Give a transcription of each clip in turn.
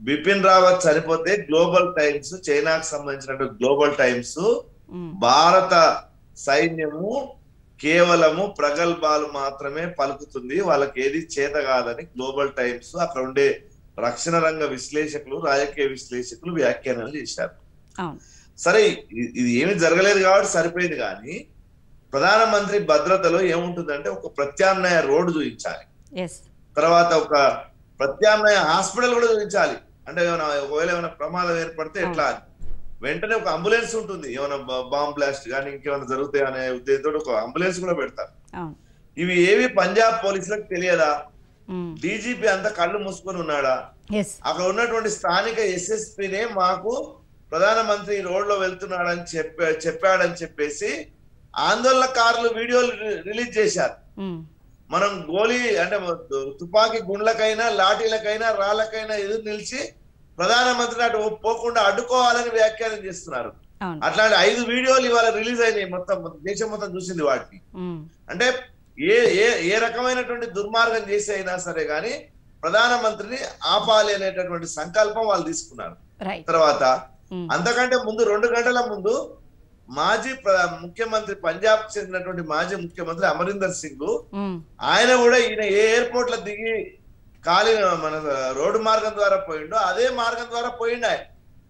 బిపిన్ రావత్ చనిపోతే global times చైనాకు సంబంధించినటువంటి గ్లోబల్ టైమ్స్ ఉమ్, భారత సైన్యము కేవలము ప్రగల్భాలు మాత్రమే పలుకుతుంది వాళ్ళకి ఏది చేత కాదని గ్లోబల్ టైమ్స్ అక్కడ ఉండే రక్షణ రంగ విశ్లేషకులు రాజకీయ విశ్లేషకులు వ్యాఖ్యానాలు చేశారు అవును సరే ఇ- ఇది ఏమి జరగలేదు కాబట్టి సరిపోయింది కానీ ప్రధానమంత్రి భద్రతలో ఏముంటుందంటే ఒక ప్రత్యామ్నాయ రోడ్డు చూపించాలి ఎస్ తర్వాత ఒక ప్రత్యామ్నాయ హాస్పిటల్ కూడా చూపించాలి అంటే ఏమైనా ఒకవేళ ఏమైనా ప్రమాదం ఏర్పడితే ఎట్లా అని వెంటనే ఒక అంబులెన్స్ ఉంటుంది ఏమైనా బాంబ్ బ్లాస్ట్ కానీ ఇంకేమైనా జరుగుతాయి అనే ఉద్దేశంతో ఒక అంబులెన్స్ కూడా పెడతారు అవును ఇవి ఏవి పంజాబ్ పోలీసులకు తెలియదా ఉమ్, డీజీపీ అంతా కళ్ళు మూసుకొని ఉన్నాడా ఎస్ అక్కడ ఉన్నటువంటి స్థానిక ఎస్ఎస్పీనే మాకు ప్రధానమంత్రి ఈ రోడ్ లో వెళ్తున్నాడని చెప్పా చెప్పాడని చెప్పేసి ఆందోళనకారులు వీడియోలు రి- రిలీజ్ చేశారు ఉమ్, మనం గోలీ అంటే తుపాకీ గుండ్లకైనా లాఠీలకైనా రాళ్ళకైనా ఎదురు నిలిచి ప్రధానమంత్రిని అటు పోకుండా అడ్డుకోవాలని వ్యాఖ్యానం చేస్తున్నారు అవును అట్లాంటి ఐదు వీడియోలు ఇవాళ రిలీజ్ అయినాయి మొత్తం దేశం మొత్తం చూసింది వాటిని ఉమ్, అంటే ఏ ఏ ఏ రకమైనటువంటి దుర్మార్గం చేసి అయినా సరే గాని ప్రధానమంత్రిని ఆపాలి అనేటటువంటి సంకల్పం వాళ్ళు తీసుకున్నారు రైట్ తర్వాత ఉమ్, అంతకంటే ముందు రెండు గంటల ముందు మాజీ ప్ర- ముఖ్యమంత్రి పంజాబ్ చెందినటువంటి మాజీ ముఖ్యమంత్రి అమరీందర్ సింగ్ ఉమ్, ఆయన కూడా ఈయన ఏ ఎయిర్పోర్ట్ లో దిగి ఖాళీ మన రోడ్డు మార్గం ద్వారా పోయిండో అదే మార్గం ద్వారా పోయిండు ఆయన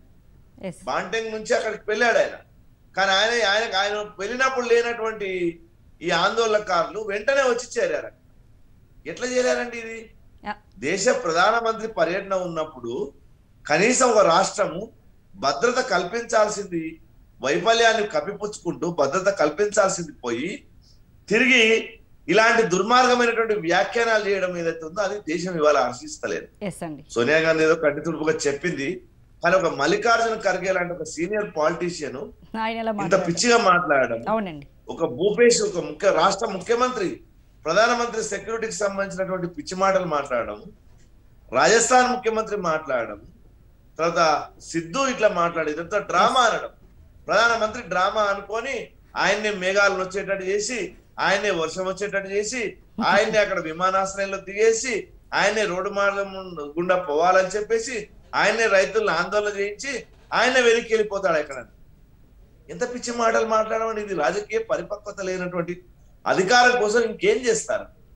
ఎస్ బాంటెంగ్ నుంచి అక్కడికి వెళ్ళాడు ఆయన కానీ ఆయన ఆయన ఆయన వెళ్ళినప్పుడు లేనటువంటి ఈ ఆందోళనకారులు వెంటనే వచ్చి చేరారు ఎట్లా చేరారండి ఇది యా. దేశ ప్రధానమంత్రి పర్యటన ఉన్నప్పుడు కనీసం ఒక రాష్ట్రము భద్రత కల్పించాల్సింది వైఫల్యాన్ని కప్పిపుచ్చుకుంటూ భద్రత కల్పించాల్సింది పోయి తిరిగి ఇలాంటి దుర్మార్గమైనటువంటి వ్యాఖ్యానాలు చేయడం ఏదైతే ఉందో అది దేశం ఇవాళ హర్షిస్తలేదు ఎస్ అండి సోనియా గాంధీ ఏదో కట్టి తుడుపుగా చెప్పింది కానీ ఒక మల్లికార్జున ఖర్గే లాంటి ఒక సీనియర్ పాలిటీషియన్ ఆయన ఎలా ఇంత మాట్లాడారు పిచ్చిగా మాట్లాడడం అవునండి ఒక భూపేష్ ఒక ముఖ్య రాష్ట్ర ముఖ్యమంత్రి ప్రధానమంత్రి సెక్యూరిటీకి సంబంధించినటువంటి పిచ్చి మాటలు మాట్లాడడం రాజస్థాన్ ముఖ్యమంత్రి మాట్లాడడం తర్వాత సిద్ధు ఇట్లా మాట్లాడి ఇదంతా డ్రామా అనడం ప్రధానమంత్రి డ్రామా అనుకొని ఆయన్ని మేఘాలను వచ్చేటట్టు చేసి ఆయన్నే వర్షం వచ్చేటట్టు చేసి ఆయన్ని అక్కడ విమానాశ్రయంలో దిగేసి ఆయన్నే రోడ్డు మార్గం గుండా పోవాలని చెప్పేసి ఆయన్నే రైతులను ఆందోళన చేయించి ఆయన్నే వెనక్కి వెళ్ళిపోతాడు ఎక్కడ ఎంత పిచ్చి మాటలు మాట్లాడడం ఇది రాజకీయ పరిపక్వత లేనటువంటి అధికారం కోసం ఇంకేం చేస్తారు